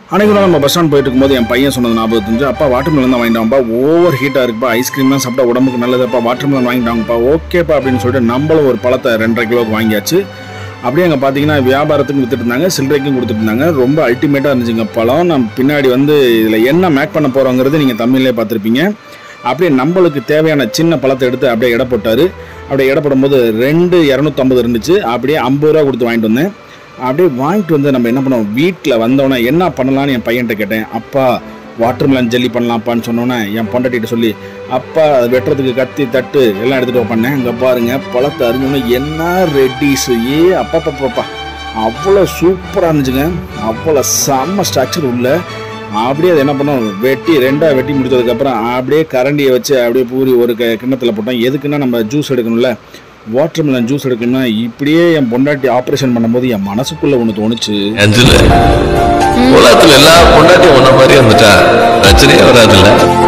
அன்னைக்கு நம்ம bus stand போயிட்டு இருக்கும்போது என் பையன் சொன்னது ஞாபகம் தெரிஞ்சு அப்பா வாட்டர் மிலன் தான் வாங்கிட்டாங்கப்பா ஓவர் ஹீட்டாக இருக்குப்பா ஐஸ்கிரீம்லாம் சாப்பிட்டா உடம்புக்கு நல்லதுப்பா வாட்டர் மிலன் வாங்கிட்டாங்கப்பா ஓகேப்பா அப்படின்னு சொல்லிட்டு நம்மளும் ஒரு பழத்தை ரெண்டரை கிலோக்கு வாங்கியாச்சு அப்படியே அங்கே பார்த்தீங்கன்னா வியாபாரத்துக்கும் வித்துட்டு இருந்தாங்க சில்லறைக்கும் கொடுத்துட்டு இருந்தாங்க ரொம்ப அல்டிமேட்டாக இருந்துச்சுங்க பழம் நம்ம பின்னாடி வந்து இதில் என்ன மேக் பண்ண போகிறோங்கிறது நீங்கள் தமிழ்லேயே பார்த்துருப்பீங்க அப்படியே நம்மளுக்கு தேவையான சின்ன பழத்தை எடுத்து அப்படியே எடை போட்டார் அப்படியே எடை போடும்போது ரெண்டு இரநூத்தம்பது இருந்துச்சு அப்படியே ஐம்பது ரூபா கொடுத்து வாங்கிட்டு வந்தேன் அப்படியே வாங்கிட்டு வந்து நம்ம என்ன பண்ணோம் வீட்டில் வந்தோடனே என்ன பண்ணலாம்னு என் பையன்கிட்ட கேட்டேன் அப்பா வாட்டர் மிலன் ஜெல்லி பண்ணலாம்ப்பான்னு சொன்னோன்னே என் பொண்டாட்டிகிட்ட சொல்லி அப்பா அது வெட்டுறதுக்கு கத்தி தட்டு எல்லாம் எடுத்துகிட்டு பண்ணேன் இங்கே பாருங்க பழத்தை அறிஞ்சோன்னே என்ன ரெட்டிஸு ஏ அப்பா பாப்பா அவ்வளோ சூப்பராக இருந்துச்சுங்க அவ்வளோ செம்ம ஸ்ட்ரக்சர் உள்ள அப்படியே அது என்ன பண்ணோம் வெட்டி ரெண்டாக வெட்டி முடிச்சதுக்கப்புறம் அப்படியே கரண்டியை வச்சு அப்படியே பூரி ஒரு க கிண்ணத்தில் போட்டோம் எதுக்குன்னா நம்ம ஜூஸ் எடுக்கணும்ல வாட்டர் மிலன் ஜூஸ் எடுக்கணும்னா இப்படியே என் பொண்டாட்டி ஆப்ரேஷன் பண்ணும்போது என் மனசுக்குள்ளே ஒன்று தோணுச்சு அஞ்சலு உலகத்துல எல்லா பொண்டாட்டியும் உன்ன மாதிரி வந்துட்டா பிரச்சனையே வராதுல்ல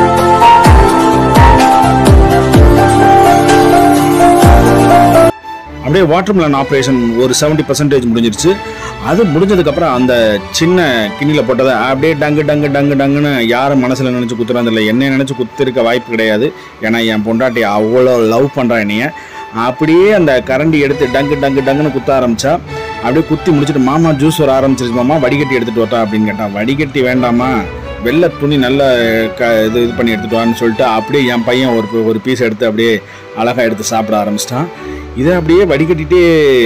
அப்படியே வாட்டர் மிலன் ஆப்ரேஷன் ஒரு செவன்ட்டி பர்சன்டேஜ் முடிஞ்சிருச்சு அது முடிஞ்சதுக்கப்புறம் அந்த சின்ன கிண்ணியில் போட்டதை அப்படியே டங்கு டங்கு டங்கு டங்குன்னு யாரும் மனசில் நினச்சி குத்துறாங்க இல்லை என்னை நினச்சி குத்திருக்க வாய்ப்பு கிடையாது ஏன்னா என் பொண்டாட்டி அவ்வளோ லவ் பண்ணுறா என்னைய அப்படியே அந்த கரண்டி எடுத்து டங்கு டங்கு டங்குன்னு குத்த ஆரம்பிச்சா அப்படியே குத்தி முடிச்சுட்டு மாமா ஜூஸ் வர ஆரம்பிச்சிருச்சு மாமா வடிகட்டி எடுத்துகிட்டு வரட்டா அப்படின்னு கேட்டான் வடிகட்டி வேண்டாமா வெள்ளை துணி நல்லா க இது இது பண்ணி எடுத்துட்டு வான்னு சொல்லிட்டு அப்படியே என் பையன் ஒரு ஒரு பீஸ் எடுத்து அப்படியே அழகாக எடுத்து சாப்பிட ஆரம்பிச்சிட்டான் இதை அப்படியே வடிகட்டிட்டே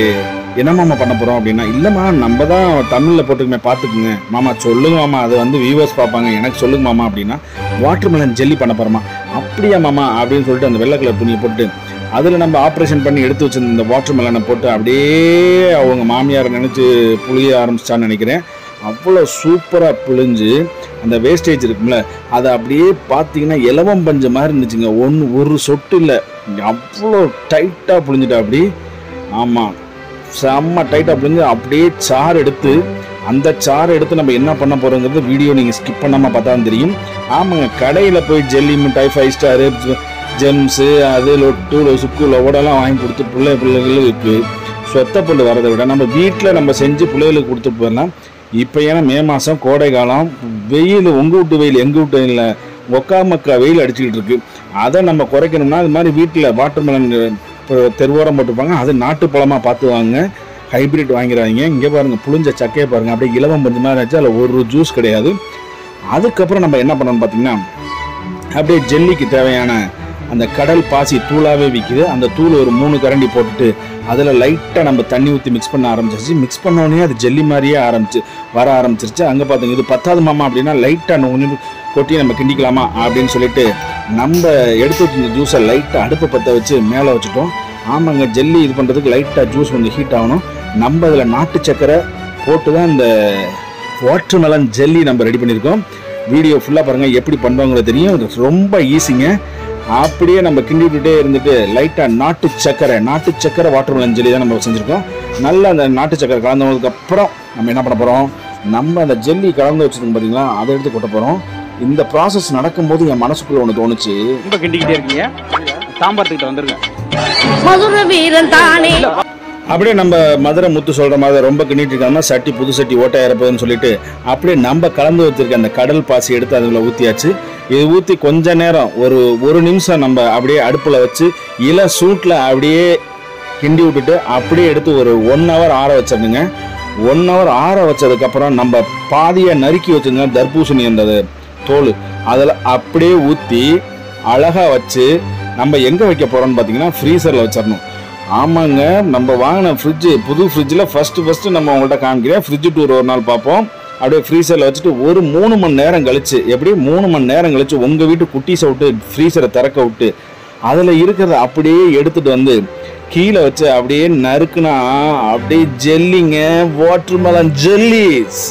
என்ன மாமா பண்ண போகிறோம் அப்படின்னா இல்லைம்மா நம்ம தான் தமிழில் போட்டுக்குமே பார்த்துக்குங்க மாமா சொல்லுங்க மாமா அது வந்து வியூவர்ஸ் பார்ப்பாங்க எனக்கு சொல்லுங்க மாமா அப்படின்னா வாட்டர் மெலன் ஜெல்லி பண்ண போகிறோமா அப்படியா மாமா அப்படின்னு சொல்லிட்டு அந்த வெள்ளை கலர் துணியை போட்டு அதில் நம்ம ஆப்ரேஷன் பண்ணி எடுத்து வச்சிருந்த இந்த வாட்டர் மெலனை போட்டு அப்படியே அவங்க மாமியாரை நினச்சி புளிய ஆரம்பிச்சிட்டான்னு நினைக்கிறேன் அவ்வளோ சூப்பராக புழிஞ்சு அந்த வேஸ்டேஜ் இருக்கும்ல அதை அப்படியே பார்த்தீங்கன்னா இலவம் பஞ்ச மாதிரி இருந்துச்சுங்க ஒன்று ஒரு சொட்டு இல்லை அவ்வளோ டைட்டாக புழிஞ்சிட்டா அப்படி ஆமாம் செம்ம டைட்டாக புழிஞ்சு அப்படியே சாறு எடுத்து அந்த சாறை எடுத்து நம்ம என்ன பண்ண போகிறோங்கிறது வீடியோ நீங்கள் ஸ்கிப் பண்ணாமல் பார்த்தா தான் தெரியும் ஆமாங்க கடையில் போய் ஜெல்லி மிட்டாய் ஃபைவ் ஸ்டாரு ஜெம்ஸு அது லொட்டு சுக்கு லொவடெல்லாம் வாங்கி கொடுத்து பிள்ளை பிள்ளைகளுக்கு சொத்த புல் வரதை விட நம்ம வீட்டில் நம்ம செஞ்சு பிள்ளைகளுக்கு கொடுத்துட்டு போயிடலாம் இப்போ ஏன்னா மே மாதம் கோடை காலம் வெயில் உங்கள் வீட்டு வெயில் எங்கள் வீட்டு இல்லை ஒக்கா மக்கா வெயில் அடிச்சுக்கிட்டு இருக்கு அதை நம்ம குறைக்கணும்னா அது மாதிரி வீட்டில் வாட்டர் மெலன் தெருவோரம் போட்டிருப்பாங்க அது நாட்டு பழமாக பார்த்து வாங்க ஹைபிரிட் வாங்கிறாங்க இங்கே பாருங்கள் புளிஞ்ச சக்கையை பாருங்கள் அப்படியே இலவம் பஞ்சு மாதிரி இருந்துச்சு அதில் ஒரு ஜூஸ் கிடையாது அதுக்கப்புறம் நம்ம என்ன பண்ணணும் பார்த்தீங்கன்னா அப்படியே ஜெல்லிக்கு தேவையான அந்த கடல் பாசி தூளாகவே விற்கிது அந்த தூள் ஒரு மூணு கரண்டி போட்டுட்டு அதில் லைட்டாக நம்ம தண்ணி ஊற்றி மிக்ஸ் பண்ண ஆரம்பிச்சிருச்சு மிக்ஸ் பண்ணோடனே அது ஜெல்லி மாதிரியே ஆரம்பிச்சு வர ஆரம்பிச்சிருச்சு அங்கே பார்த்துங்க இது பத்தாது மாமா அப்படின்னா லைட்டாக கொஞ்சம் கொட்டி நம்ம கிண்டிக்கலாமா அப்படின்னு சொல்லிட்டு நம்ம எடுத்து வச்சிருந்த ஜூஸை லைட்டாக அடுப்பை பற்ற வச்சு மேலே வச்சுட்டோம் ஆமாங்க ஜெல்லி இது பண்ணுறதுக்கு லைட்டாக ஜூஸ் கொஞ்சம் ஹீட் ஆகணும் நம்ம அதில் நாட்டு சக்கரை போட்டு தான் இந்த வாட்டர் மெலன் ஜெல்லி நம்ம ரெடி பண்ணியிருக்கோம் வீடியோ ஃபுல்லாக பாருங்கள் எப்படி பண்ணுறோங்கிறது தெரியும் இது ரொம்ப ஈஸிங்க அப்படியே நம்ம கிண்டி விட்டுட்டே இருந்துட்டு லைட்டாக நாட்டு சக்கரை நாட்டு சக்கரை வாட்டர் மெலன் ஜெல்லி தான் நம்ம செஞ்சுருக்கோம் நல்லா அந்த நாட்டு சக்கரை கலந்ததுக்கு அப்புறம் நம்ம என்ன பண்ண போகிறோம் நம்ம அந்த ஜெல்லி கலந்து வச்சிருக்கோம் பார்த்தீங்களா அதை எடுத்து கொட்ட போகிறோம் இந்த ப்ராசஸ் நடக்கும்போது என் மனசுக்குள்ள ஒன்று தோணுச்சு ரொம்ப கிண்டிக்கிட்டே இருக்கீங்க தாம்பரத்துக்கிட்ட வந்துருங்க மதுர வீரன் தானே அப்படியே நம்ம மதுரை முத்து சொல்ற மாதிரி ரொம்ப கிண்டிட்டு இருக்காம சட்டி புது சட்டி ஓட்டை இறப்பதுன்னு சொல்லிட்டு அப்படியே நம்ம கலந்து வச்சிருக்க அந்த கடல் பாசி எடுத்து அதில் ஊற்றியாச்சு இது ஊற்றி கொஞ்ச நேரம் ஒரு ஒரு நிமிஷம் நம்ம அப்படியே அடுப்பில் வச்சு இள சூட்டில் அப்படியே கிண்டி விட்டுட்டு அப்படியே எடுத்து ஒரு ஒன் ஹவர் ஆற வச்சிருந்துங்க ஒன் ஹவர் ஆற வச்சதுக்கப்புறம் நம்ம பாதியை நறுக்கி வச்சிருந்தோம் தர்பூசணி அந்த தோல் அதில் அப்படியே ஊற்றி அழகாக வச்சு நம்ம எங்கே வைக்க போகிறோம்னு பார்த்தீங்கன்னா ஃப்ரீசரில் வச்சிடணும் ஆமாங்க நம்ம வாங்கின ஃப்ரிட்ஜு புது ஃப்ரிட்ஜில் ஃபஸ்ட்டு ஃபஸ்ட்டு நம்ம உங்கள்கிட்ட காமிக்கிறேன் ஃப்ரிட்ஜ் டூர் ஒரு நாள் பார்ப்போம் அப்படியே ஃப்ரீசரில் வச்சுட்டு ஒரு மூணு மணி நேரம் கழிச்சு எப்படி மூணு மணி நேரம் கழிச்சு உங்கள் வீட்டு குட்டீஸை விட்டு ஃப்ரீசரை திறக்க விட்டு அதில் இருக்கிறத அப்படியே எடுத்துட்டு வந்து கீழே வச்சு அப்படியே நறுக்குனா அப்படியே ஜெல்லிங்க வாட்டர் மெலன் ஜெல்லி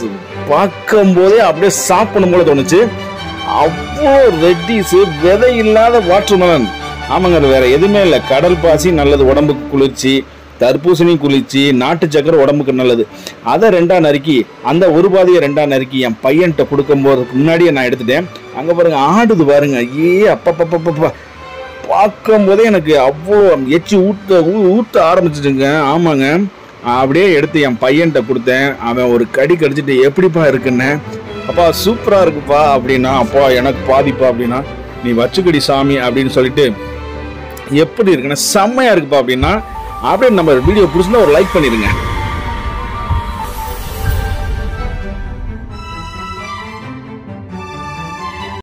பார்க்கும் போதே அப்படியே சாப்பிடணும் போல தோணுச்சு அவ்வளோ ரெட்டிஸு விதை இல்லாத வாட்டர் மெலன் ஆமாங்க அது வேற எதுவுமே இல்லை கடல் பாசி நல்லது உடம்புக்கு குளிர்ச்சி தர்பூசணி குளிர்ச்சி நாட்டு சக்கரை உடம்புக்கு நல்லது அதை ரெண்டா நறுக்கி அந்த ஒரு பாதியை ரெண்டா நறுக்கி என் பையன்கிட்ட கொடுக்கும் போதுக்கு முன்னாடியே நான் எடுத்துட்டேன் அங்கே பாருங்க ஆடுது பாருங்க ஏ அப்பப்பப்பப்பா பார்க்கும் போதே எனக்கு அவ்வளோ எச்சி ஊத்த ஊ- ஊத்த ஆரம்பிச்சிட்டுங்க ஆமாங்க அப்படியே எடுத்து என் பையன்கிட்ட கொடுத்தேன் அவன் ஒரு கடி கடிச்சிட்டு எப்படிப்பா இருக்குன்னு அப்பா சூப்பரா இருக்குப்பா அப்படின்னா அப்பா எனக்கு பாதிப்பா அப்படின்னா நீ வச்சுக்கடி சாமி அப்படின்னு சொல்லிட்டு எப்படி இருக்குன்னா செம்மையா இருக்குப்பா அப்படின்னா அப்படியே நம்ம வீடியோ பிடிச்சிருந்தா ஒரு லைக் பண்ணிடுங்க